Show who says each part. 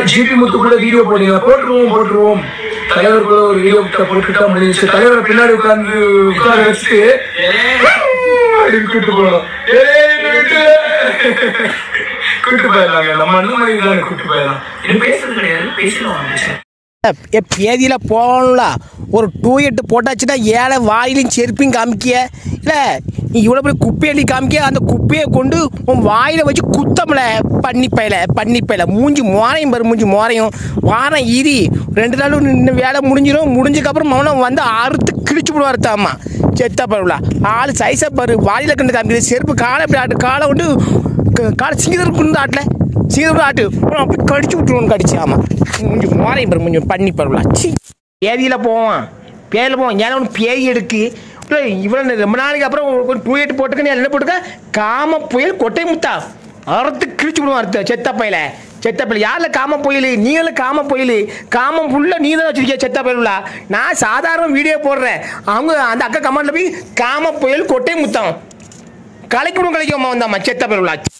Speaker 1: GB முத்து கூட video போடுங்க போட்டுருவோம் போட்டுருவோம் தலைவர் கூட ஒரு வீடியோ போட்டுட்டா முடிஞ்சிச்சு தலைவரை பின்னாடி உட்கார்ந்து உட்கார வச்சுட்டு அப்படின்னு கூட்டு போனோம் கூட்டு போயிடலாங்க நம்ம அண்ணன் மாதிரி தானே கூட்டு போயிடலாம்
Speaker 2: இது பேசுறது கிடையாது பேசிடுவாங்க
Speaker 3: ஏ பேதியில் போகணும்ல ஒரு டூ எட்டு போட்டாச்சுன்னா ஏழை வாயிலையும் செருப்பையும் காமிக்க இல்லை நீ இவ்வளோ பெரிய குப்பை அள்ளி காமிக்க அந்த குப்பையை கொண்டு உன் வாயில் வச்சு குத்தமல பண்ணிப்பையில பண்ணிப்பையில மூஞ்சி மோரையும் பாரு மூஞ்சி மோரையும் வாரம் ஈரி ரெண்டு நாள் இன்னும் வேலை முடிஞ்சிடும் முடிஞ்சதுக்கப்புறம் மௌனம் வந்து அறுத்து கிழிச்சு விடுவார் தாமா செத்தா பாருல ஆள் சைஸாக பாரு வாயில கண்டு காமிக்குது செருப்பு காலை அப்படி ஆட்டு காலை விட்டு க- காலை சிங்கதர் குண்டு ஆட்டல சிங்கதர் ஆட்டு அப்புறம் அப்படி கடிச்சு விட்டுருவோம் கடிச்சு ஆமாம் கொஞ்சம் மோரையும் பாரு கொஞ்சம் பண்ணி பாருல சி பேதியில் போவான் பேதியில் போவான் ஏன்னா ஒன்று பேய் எடுக்கு இவ்வளோ ரொம்ப நாளைக்கு அப்புறம் ஒரு டூ எயிட் போட்டுக்க நீ என்ன போட்டுக்க காம புயல் கொட்டை முத்தா அறுத்து கிழிச்சு விடுவான் அறுத்து செத்த பையில செத்த பையில யாரில் காம புயல் நீங்களும் காம புயல் காமம் ஃபுல்லாக நீ தான் வச்சிருக்கிய செத்த பயிலுலா நான் சாதாரண வீடியோ போடுறேன் அவங்க அந்த அக்கா கமெண்ட்ல போய் காம புயல் கொட்டை முத்தம் கலைக்கணும் கலைக்காம வந்தாம்மா செத்த பயிலுலா